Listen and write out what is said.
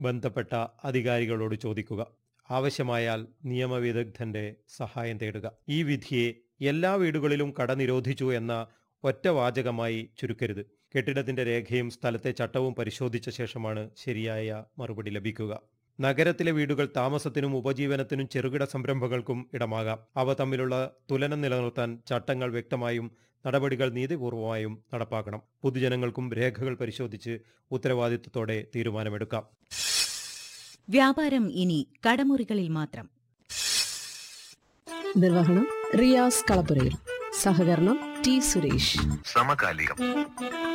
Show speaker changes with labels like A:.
A: ബന്ധപ്പെട്ട അധികാരികളോട് ചോദിക്കുക ആവശ്യമായാൽ നിയമവിദഗ്ധന്റെ സഹായം തേടുക ഈ വിധിയെ എല്ലാ വീടുകളിലും കട നിരോധിച്ചു എന്ന ഒറ്റ വാചകമായി ചുരുക്കരുത് കെട്ടിടത്തിന്റെ രേഖയും സ്ഥലത്തെ ചട്ടവും പരിശോധിച്ച ശേഷമാണ് ശരിയായ മറുപടി ലഭിക്കുക നഗരത്തിലെ വീടുകൾ താമസത്തിനും ഉപജീവനത്തിനും ചെറുകിട സംരംഭങ്ങൾക്കും ഇടമാകാം അവ തമ്മിലുള്ള തുലനം നിലനിർത്താൻ ചട്ടങ്ങൾ വ്യക്തമായും നടപടികൾ നീതിപൂർവമായും നടപ്പാക്കണം പൊതുജനങ്ങൾക്കും രേഖകൾ പരിശോധിച്ച് ഉത്തരവാദിത്വത്തോടെ തീരുമാനമെടുക്കാം
B: വ്യാപാരം ഇനി കടമുറികളിൽ മാത്രം
C: നിർവഹണം റിയാസ് കളപ്പുരയിൽ സഹകരണം ടി സുരേഷ്
D: സമകാലികം